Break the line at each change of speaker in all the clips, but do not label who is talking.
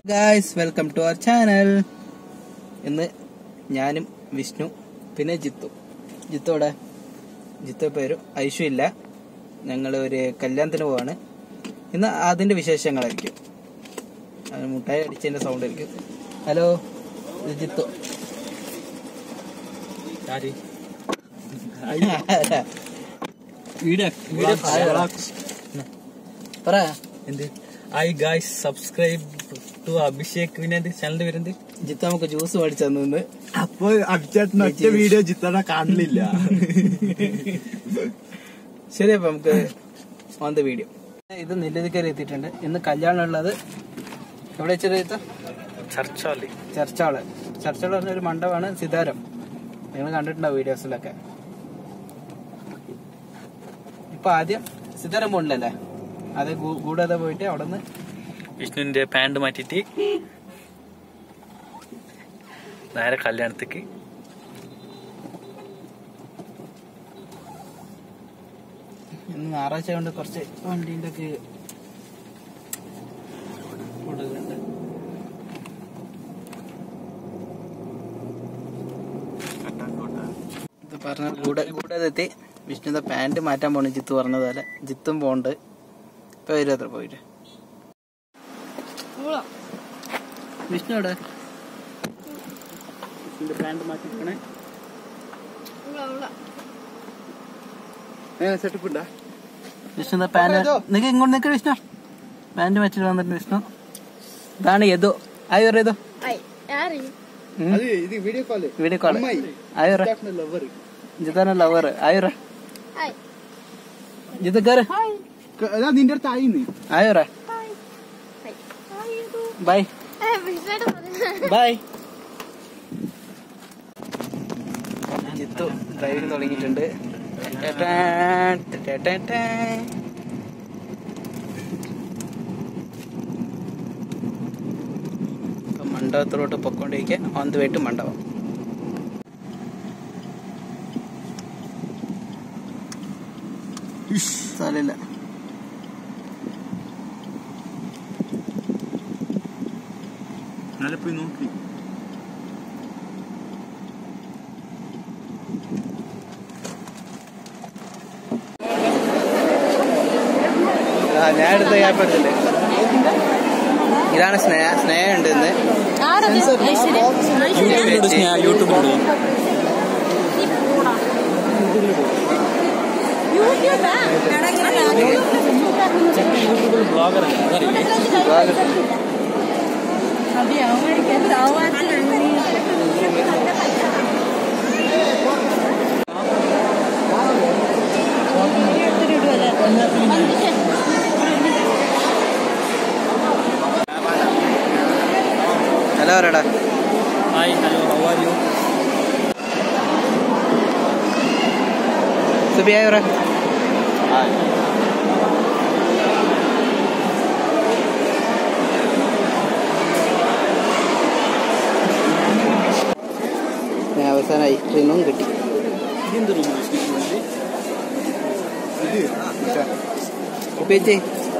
Guys welcome to our channel ഇന്ന് ഞാനും വിഷ്ണു പിന്നെ ജിത്തു ജിത്തു ഇവിടെ ജിത്തു പേര് ഐഷു ഇല്ല ഞങ്ങൾ ഒരു കല്യാണത്തിന് പോവാണ് ഇന്ന് അതിന്റെ വിശേഷങ്ങളായിരിക്കും അത് മുട്ടായി അടിച്ചതിന്റെ സൗണ്ട് ആയിരിക്കും ഹലോ ഇത് ജിത്തു പറ
എന്ത് hi guys subscribe to Abhishek Vinanth ചാനലിന്റെ പേരെന്ത്
ജിത്തു നമുക്ക് ജ്യൂസ് മേടിച്ചു തന്നു
അപ്പൊ അഭിചേട്ടൻ ഒറ്റ വീഡിയോ ചിത്തട കാണില്ല
ശരി അപ്പൊ നമുക്ക് ഓൺ ദ വീഡിയോ ഇത് നെല്ലുതിക്കര എത്തിയിട്ടുണ്ട് ഇന്ന് കല്യാണം ഉള്ളത് എവിടെ വെച്ചത്
ചർച്ചാലി
ചർച്ചാള് ചർച്ചാള് പറഞ്ഞ ഒരു മണ്ഡപമാണ് സിതാരം നിങ്ങൾ കണ്ടിട്ടുണ്ടാവും വീഡിയോസിലൊക്കെ ഇപ്പൊ ആദ്യം സിതാരം പോണില്ലല്ലേ അത് ഗൂ- കൂടാതെ പോയിട്ട് അവിടെ നിന്ന്
വിഷ്ണുവിന്റെ പാന്റ് മാറ്റിട്ട് നേരെ കല്യാണത്തേക്ക്
ഇന്ന് ഞായറാഴ്ച കൊണ്ട് കുറച്ച് വണ്ടീൻ്റെ ഒക്കെ കൂടുതലുണ്ട് ഇത് പറഞ്ഞ കൂടെ കൂടെ എത്തി വിഷ്ണുന്റെ പാന്റ് മാറ്റാൻ പോണു ജിത്തു പറഞ്ഞത് പോലെ ജിത്തും പോണ്ട് ഇപ്പൊ വരും അത്ര പോയിട്ട് വിഷ്ണു എവിടെ വിഷ്ണുന്റെ പാന്റ് മാറ്റിക്കണേ
സെറ്റപ്പ് ഉണ്ടാ
വിഷ്ണു പാന്റ് നിനക്ക് ഇങ്ങോട്ട് നിൽക്ക് വിഷ്ണു പാന്റ് മാറ്റിട്ട് വന്നിട്ട് വിഷ്ണു ഇതാണ് യദു ആയി പറ യദു
അത് ഇത് വീഡിയോ കോള്
വീഡിയോ കോൾ
അമ്മായി.
ആയി പറ
ലവർ
ജിതാന ലവർ ആയി പറ ജിത്ത് കയറ്
അതാ നിന്റെ അടുത്ത് ആയിന്ന്
ആയി പറ ബൈ ബൈ ജിത്തു ഡ്രൈവിംഗ് തുടങ്ങിയിട്ടുണ്ട് ടാറ്റാൻ, ടാറ്റാറ്റാൻ. ഇപ്പൊ മണ്ഡപത്തിലോട്ട് പൊക്കോണ്ടിരിക്കുക ഓൺ ദ വേ ടു മണ്ഡപം സ്ഥലമില്ല
നല്ല പോയി നോക്കി
ആ, ഞാൻ എടുത്ത ഗ്യാപ്പ് എടുത്തില്ലേ ഇതാണ് സ്നേഹ സ്നേഹ ഉണ്ട് ഇന്ന്
യൂട്യൂബിലൂടെ ബ്ലോഗർ
ഹലോ പറയടാ
hi hello how are you
സുബിയായി പറ ഞാൻ അവസാനമായി റിങ്ങും കിട്ടി
ഇതെന്ത് റൂം
ഉപയോഗിച്ചേ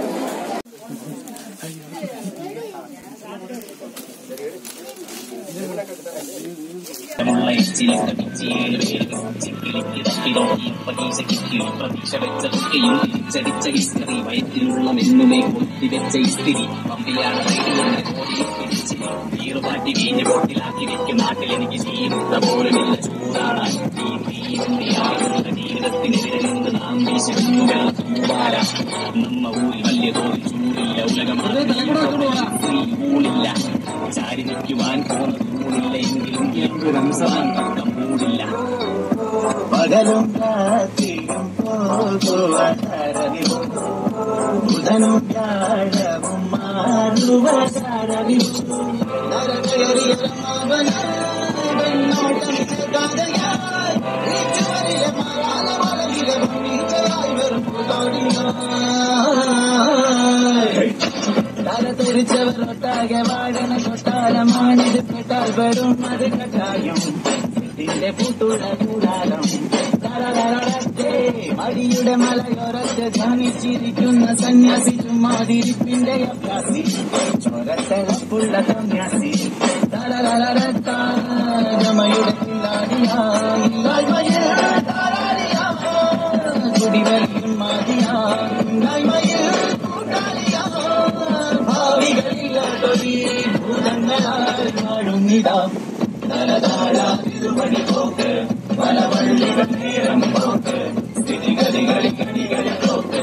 വയറ്റിലുള്ള മെന്നുമേ കൊത്തിവെച്ച ഇസ്തിരി പമ്പിയാണ് വൈദ്യുതി പിടിച്ച് വീറുപാട്ടി വീഞ്ഞ് ബോട്ടിലാക്കി വെക്കും നാട്ടിൽ എനിക്ക് ജീവിത പോലുമില്ല ചൂടാണ് ഈ നീന്തിയാകുന്ന ജീവിതത്തിനെതിരെ നിന്ന് നാം വീശിവെക്കുക ചൂടാല നമ്മ ഊരിൽ വലിയ തോതിൽ ചൂടില്ല ഉലകം സ്ത്രീ ഊണില്ല ചാരി നിൽക്കുവാൻ പോകുന്ന ഊണില്ല എങ്കിലും കേൾക്കുവാൻ പക്കം മൂടില്ല പകലും രാത്രിയും പോകുവാനറിവും ബുധനും വ്യാഴവും മാറുവാനറിവും നരകയറിയ തല തെറിച്ചവരൊട്ടാകെ വാഴന കൊട്ടാരമാണിത് പെട്ടാൽ വരും അത് കട്ടായും ഇതിന്റെ പൂട്ടുള്ള കൂടാരം തലതലടത്തെ വാടിയുടെ മലയോരത്തെ ധ്യാനിച്ചിരിക്കുന്ന സന്യാസി ചുമ്മാതിരിപ്പിന്റെ അഭ്യാസി ചോരത്തിളപ്പുള്ള സന്യാസി തലകലരത്താരമയുടെ കില്ലാടിയാ ഇല്ലായ്മയിൽ താരാളിയാ കുടിവെറിയും മതിയാ ഇല്ലായ്മയിൽ കൂട്ടാളിയാ ഭാവികളില്ലാതൊരു ഭൂതങ്ങളാൽ വാഴുന്നിടാ തലതാഴ തിരുവടി പോക്ക് പല വള്ളികൾ നേരം പോക്ക് സ്ഥിതിഗതികളിൽ കടികളിൽ പോക്ക്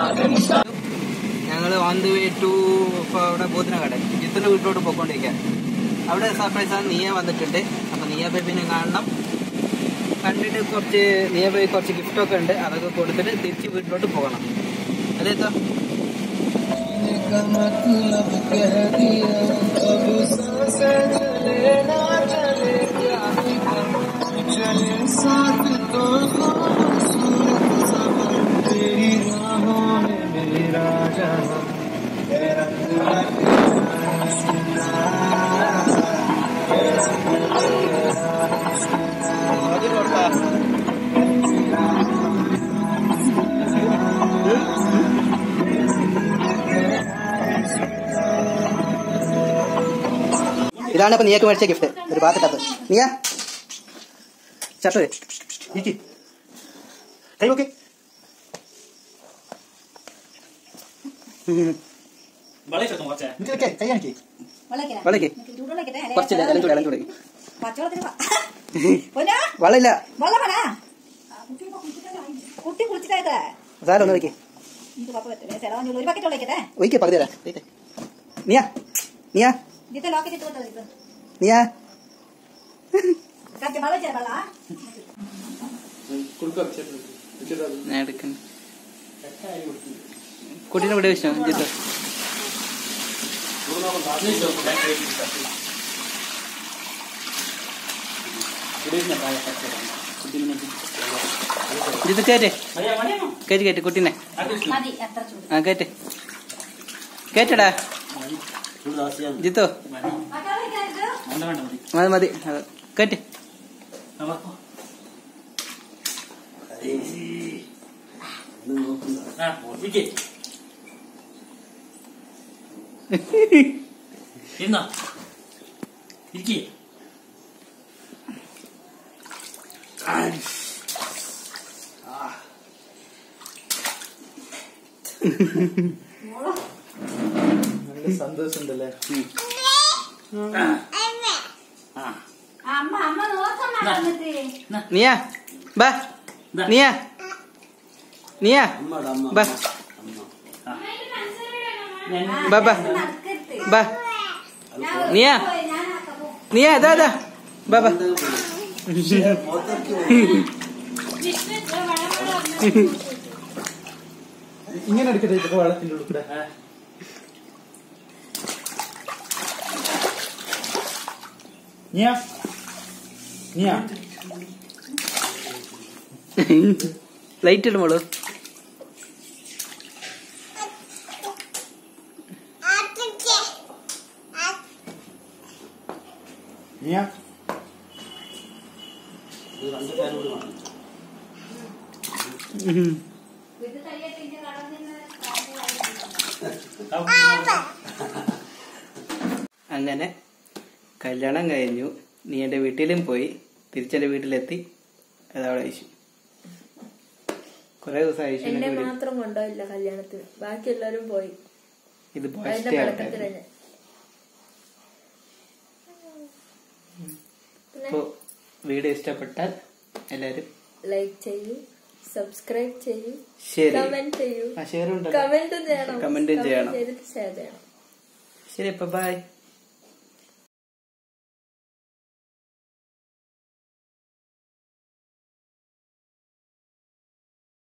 ഞങ്ങൾ ഓൺ ദി വേ ടു ഇപ്പോൾ അവിടെ ബൂത്തിനകട ജിത്തിന്റെ വീട്ടിലോട്ട് പോയിക്കൊണ്ടിരിക്കുക അവിടെ സർപ്രൈസ് ആണ് നീയ വന്നിട്ടുണ്ട് അപ്പൊ നീയ ബേബിനെ കാണണം കണ്ടിട്ട് കുറച്ച് നീയ ബേബി കുറച്ച് ഗിഫ്റ്റ് ഒക്കെ ഉണ്ട് അതൊക്കെ കൊടുത്തിട്ട് തിരിച്ച് വീട്ടിലോട്ട് പോകണം അതേത്തോ
का मतलब कह दिया अब सांस चले ना चले क्या ही करूं चले साथ तो खूबसूरत सफर तेरी राहों में मेरा जहां तेरा
ഇതാണ് ഇപ്പൊ നീയൊക്കെ മേടിച്ച ഗിഫ്റ്റ് ഒരു പാത്തിട്ടത് നീയ ചട്ടു
ഇരിക്ക്. കൈ നോക്കി നിനക്ക് വെക്കേ, കൈ കാണിക്ക്.
വെള്ളക്ക് കുറച്ചില്ല എല്ലാം കൂടെ എല്ലാം കൂടെ വെള്ളമില്ല
കുട്ടി കുളിച്ചിട്ടേ
സാരം ഒന്ന് വെക്ക്
ഇത് പപ്പ ഒരു ബക്കറ്റ് ഉള്ളേക്കട്ടെ
ഒഴിക്ക് പകുതി തരാം ഒഴിക്ക്. നീയ നീയ
ഇതിന്റെ ലോക്കറ്റ് ഇട്ട് കൊടുത്തത് ഇത്
നീയ
കത്തി വെള്ളം ചേർ വെള്ള
ഞാൻ എടുക്കുന്നു കുട്ടീനെ ഇവിടെ വെച്ചോ ജിത്തു ജിത്തു കയറ്റേ കയറ്റി കയറ്റി കുട്ടീനെ
മതി എത്ര ചൂട്
ആ കയറ്റ് കയറ്റടാ ജിത്തു മതി മതി അത് കയറ്റ്
എന്നാ ഇരിക്കേ
നല്ല സന്തോഷം ഉണ്ടല്ലേ
അമ്മ അമ്മ നോക്കമ്മ വന്നിട്ട്
നീയാ ബാ നീയാ നീയാ ബാ ബാ ബാ
നടക്കരുത്
ബാ നീയാ
ഞാനാക്കാം
നീയാ ഇതാ ഇതാ ബാ ബാ
ഇങ്ങനെ എടുക്കട്ടെ ഇതൊക്കെ വെള്ളത്തിന്റെ ഉള്ളിൽ കൂടെ നീയാ നീയാ
ലൈറ്റ് ഇടും മോള്
നീയാ
അങ്ങനെ കല്യാണം കഴിഞ്ഞു നീ എൻ്റെ വീട്ടിലും പോയി തിരിച്ചെൻ്റെ വീട്ടിലെത്തി അതവിടെ അയച്ചു കുറെ ദിവസം അയച്ചു
എന്നെ മാത്രം കൊണ്ടുപോയില്ല കല്യാണത്തിന് ബാക്കി എല്ലാരും പോയി
ഇത്
അതിന്റെ
ബോയ്സ്
പടക്കത്തിൽ തന്നെ
അപ്പോൾ വീഡിയോ ഇഷ്ടപ്പെട്ടാൽ എല്ലാവരും
ലൈക്ക് ചെയ്യൂ സബ്സ്ക്രൈബ് ചെയ്യൂ
ശരി
കമന്റ് ചെയ്യൂ
ആ ഷെയർ ഉണ്ടല്ലോ
കമന്റും ചെയ്യണം
കമന്റും ചെയ്യണം
ചെയ്തിട്ട് ഷെയർ ചെയ്യണം
ശരി അപ്പൊ ബൈ